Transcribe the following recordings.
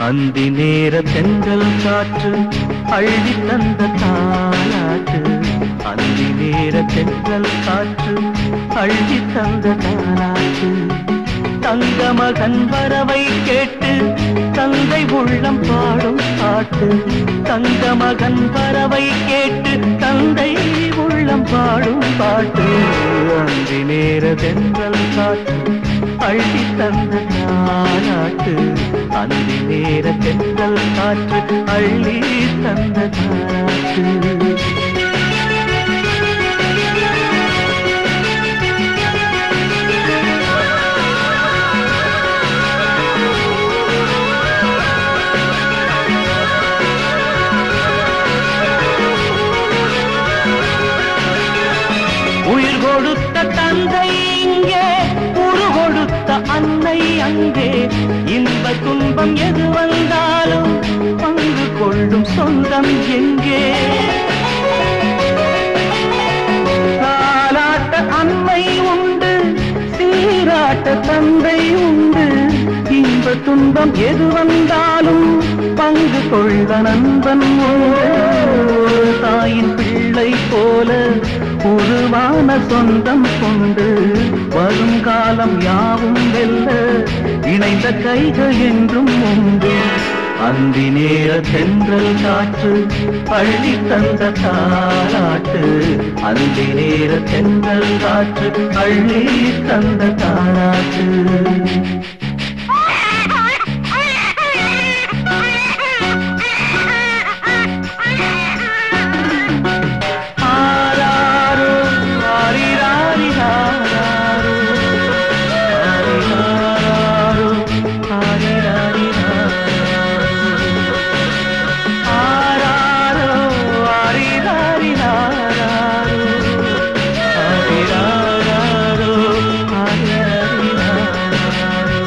அந்தி நேர தென்றல் காற்று அள்ளி தந்த தாலாட்டு அந்தி நேர தென்றல் காற்று அள்ளி தந்த தாலாட்டு தங்க மகன் வரவை கேட்டு தந்தை உள்ளம் பாடும் பாட்டு தங்க மகன் வரவை கேட்டு தந்தை உள்ளம் பாடும் பாட்டு அந்தி நேர தென்றல் காற்று அள்ளி தந்த தாலாட்டு அந்தி நேர தென்றல் காற்று அள்ளி தந்த தாலாட்டு உயிர் கொடுத்த தந்தை இங்கே உரு கொடுத்த அன்னை அங்கே இன்ப துன்பம் எது வந்தாலும் பங்கு கொள்ளும் சொந்தம் எங்கே தாலாட்ட அன்னை உண்டு சீராட்ட தந்தை உண்டு இன்ப துன்பம் எது வந்தாலும் பங்கு கொள்ள நண்பன் உண்டு ஒரு தாயின் பிள்ளை போல உருவான சொந்தம் கொண்டு வரும் காலம் யாவும் வெல்ல இணைந்த கைகள் என்றும் உண்டு அந்தி நேர தென்றல் காற்று அள்ளி தந்த தாலாட்டு அந்தி நேர தென்றல் காற்று அள்ளி தந்த தாலாட்டு ஆராரோ ஆரிராரிராரோ ஆரிராரோ ஆரிராரிராரோ ஆராரோ ஆரிராரிராரோ ஆரிராரோ ஆரிராரிராரோ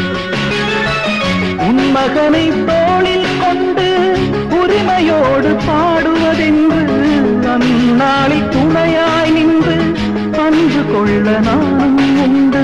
உன் மகனை தோளில் கொண்டு உரிமையோடு பாடுவதென்று அந்நாளில் துணையாய் நின்று அன்பு கொள்ள நானும் உண்டு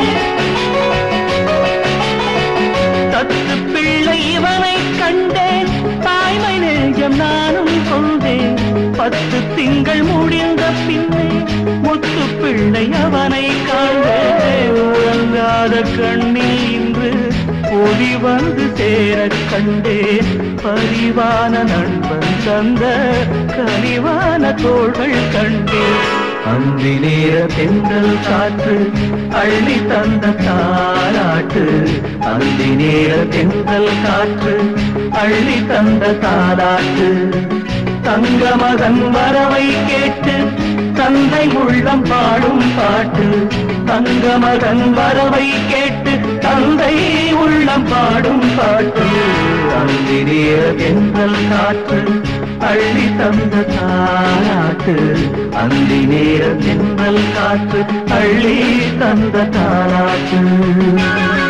தத்து பிள்ளை இவனை கண்டேன் தாய்மை நெஞ்சம் நானும் கொண்டேன் பத்து திங்கள் முடிந்த பின்னே முத்து பிள்ளை அவனை காண்டேன் உறங்காத கண்ணில் இன்று ஒளி வந்து சேரக் கண்டேன் பரிவான நண்பன் தந்த கனிவான தோள்கள் கண்டேன் அந்தி நேர தென்றல் காற்று அள்ளி தந்த தாலாட்டு அந்தி நேர தென்றல் காற்று அள்ளி தந்த தாலாட்டு தங்க மகன் வரவை கேட்டு தந்தை உள்ளம் பாடும் பாட்டு தங்க மகன் வரவை கேட்டு தந்தை உள்ளம் பாடும் பாட்டு அந்தி நேர தென்றல் காற்று அள்ளி தந்த தாலாட்டு அந்தி நேர தென்றல் காற்று அள்ளி தந்த தாலாட்டு